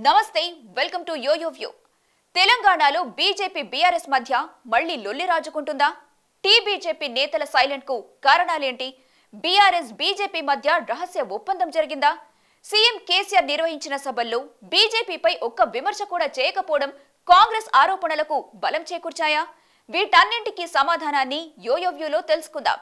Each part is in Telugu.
నమస్తే వెల్కమ్ టు యోయో వ్యూ తెలంగాణలో బీజేపీ బీఆర్ఎస్ మధ్య మళ్లీ లొల్లి రాజుకుంటుందా టీ బీజేపీ నేతల సైలెంట్ కు కారణాలేంటి బీఆర్ఎస్ బీజేపీ మధ్య రహస్య ఒప్పందం జరిగిందా సీఎం కేసీఆర్ నిర్వహించిన సభల్లో బీజేపీపై ఒక్క విమర్శ కూడా చేయకపోవడం కాంగ్రెస్ ఆరోపణలకు బలం చేకూర్చాయా వీటన్నింటికీ సమాధానాన్ని యోయో వ్యూలో తెలుసుకుందాం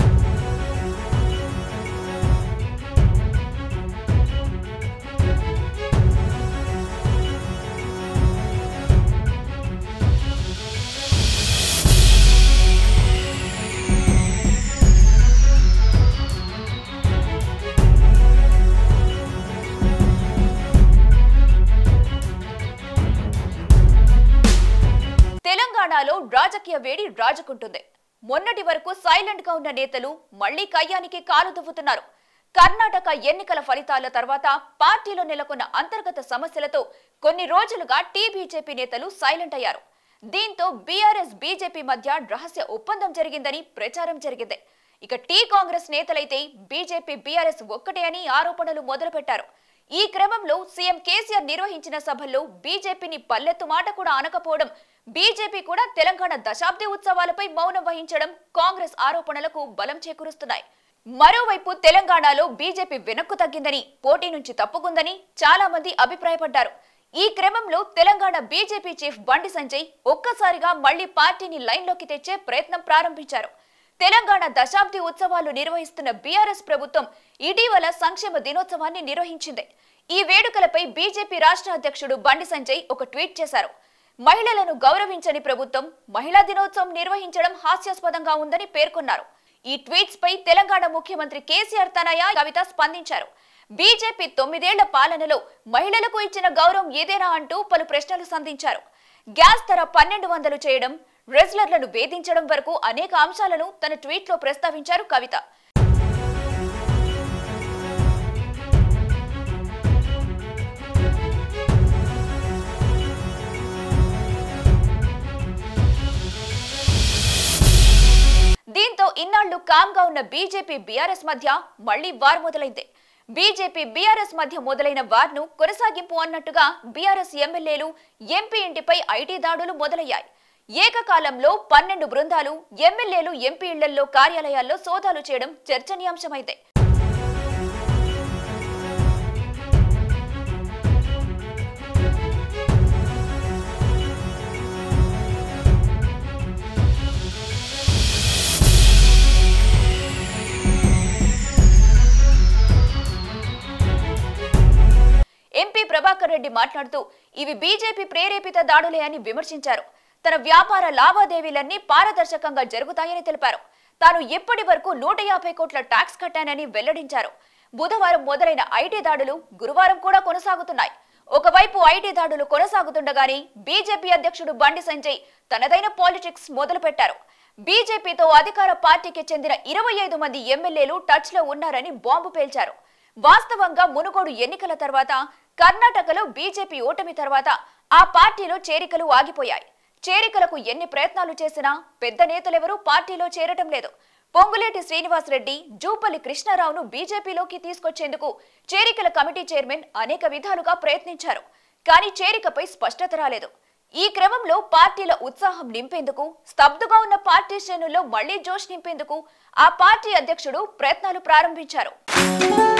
తెలంగాణలో రాజకీయ వేడి రాజుకుంటుంది మొన్నటి వరకు సైలెంట్ గా ఉన్న నేతలు మళ్లీ కయ్యానికి కాలు దువ్వుతున్నారు కర్ణాటక ఎన్నికల ఫలితాల తర్వాత పార్టీలో నెలకొన్న అంతర్గత సమస్యలతో కొన్ని రోజులుగా టీ బీజేపీ నేతలు సైలెంట్ అయ్యారు దీంతో బీఆర్ఎస్ బీజేపీ మధ్య రహస్య ఒప్పందం జరిగిందని ప్రచారం జరిగింది ఇక టీ కాంగ్రెస్ నేతలైతే బీజేపీ బీఆర్ఎస్ ఒక్కటే అని ఆరోపణలు మొదలుపెట్టారు ఈ క్రమంలో సీఎం కేసీఆర్ నిర్వహించిన సభల్లో బీజేపీని పల్లెత్తు మాట కూడా అనకపోవడం బీజేపీ కూడా తెలంగాణ దశాబ్ది ఉత్సవాలపై మౌనం వహించడం కాంగ్రెస్ ఆరోపణలకు బలం చేకూరుస్తున్నాయి మరోవైపు తెలంగాణలో బీజేపీ వెనక్కు తగ్గిందని పోటీ నుంచి తప్పుకుందని చాలా మంది అభిప్రాయపడ్డారు ఈ క్రమంలో తెలంగాణ బీజేపీ చీఫ్ బండి సంజయ్ ఒక్కసారిగా మళ్లీ పార్టీని లైన్లోకి తెచ్చే ప్రయత్నం ప్రారంభించారు తెలంగాణ దశాబ్ది ఉత్సవాలు నిర్వహిస్తున్న బీఆర్ఎస్ ప్రభుత్వం ఇటీవల సంక్షేమ దినోత్సవాన్ని నిర్వహించింది ఈ వేడుకలపై బీజేపీ రాష్ట్ర అధ్యక్షుడు బండి సంజయ్ ఒక ట్వీట్ చేశారు మహిళలను గౌరవించని ప్రభుత్వం మహిళా దినోత్సవం నిర్వహించడం హాస్యాస్పదంగా ఉందని పేర్కొన్నారు ఈ ట్వీట్స్ పై తెలంగాణ ముఖ్యమంత్రి కేసీఆర్ తనయ కవిత స్పందించారు బీజేపీ తొమ్మిదేళ్ల పాలనలో మహిళలకు ఇచ్చిన గౌరవం ఏదేనా అంటూ పలు ప్రశ్నలు సంధించారు గ్యాస్ ధర పన్నెండు వందలు చేయడం రెజ్లర్లను వేధించడం వరకు అనేక అంశాలను తన ట్వీట్లో ప్రస్తావించారు కవిత దీంతో ఇన్నాళ్లు కామ్ గా ఉన్న బీజేపీ బీఆర్ఎస్ మధ్య మళ్లీ వార్ మొదలైంది బీజేపీ బీఆర్ఎస్ మధ్య మొదలైన వార్ను కొనసాగింపు అన్నట్టుగా బీఆర్ఎస్ ఎమ్మెల్యేలు ఎంపీ ఇంటిపై ఐటీ దాడులు మొదలయ్యాయి ఏకకాలంలో పన్నెండు బృందాలు ఎమ్మెల్యేలు ఎంపీ ఇళ్లలో కార్యాలయాల్లో సోదాలు చేయడం చర్చనీయాంశమైంది ఎంపీ ప్రభాకర్ రెడ్డి మాట్లాడుతూ ఇవి బీజేపీ ప్రేరేపిత దాడులే అని విమర్శించారు తన వ్యాపార లావాదేవీలన్నీ పారదర్శకంగా జరుగుతాయని తెలిపారు తాను ఇప్పటి వరకు నూట యాభై కోట్ల ట్యాక్స్ కట్టానని వెల్లడించారు బుధవారం మొదలైన ఐటీ దాడులు గురువారం కూడా కొనసాగుతున్నాయి ఒకవైపు ఐటీ దాడులు కొనసాగుతుండగానే బీజేపీ అధ్యక్షుడు బండి సంజయ్ తనదైన పాలిటిక్స్ మొదలుపెట్టారు బీజేపీతో అధికార పార్టీకి చెందిన ఇరవై ఐదు మంది ఎమ్మెల్యేలు టచ్ లో ఉన్నారని బాంబు పేల్చారు వాస్తవంగా మునుగోడు ఎన్నికల తర్వాత కర్ణాటకలో బీజేపీ ఓటమి తర్వాత ఆ పార్టీలో చేరికలు ఆగిపోయాయి చేరికలకు ఎన్ని ప్రయత్నాలు చేసినా పెద్ద నేతలెవరూ పార్టీలో చేరటం లేదు పొంగులేటి శ్రీనివాసరెడ్డి జూపల్లి కృష్ణారావును బీజేపీలోకి తీసుకొచ్చేందుకు చేరికల కమిటీ చైర్మన్ అనేక విధాలుగా ప్రయత్నించారు కానీ చేరికపై స్పష్టత రాలేదు ఈ క్రమంలో పార్టీల ఉత్సాహం నింపేందుకు స్తబ్దుగా ఉన్న పార్టీ శ్రేణుల్లో మళ్లీ జోష్ నింపేందుకు ఆ పార్టీ అధ్యక్షుడు ప్రయత్నాలు ప్రారంభించారు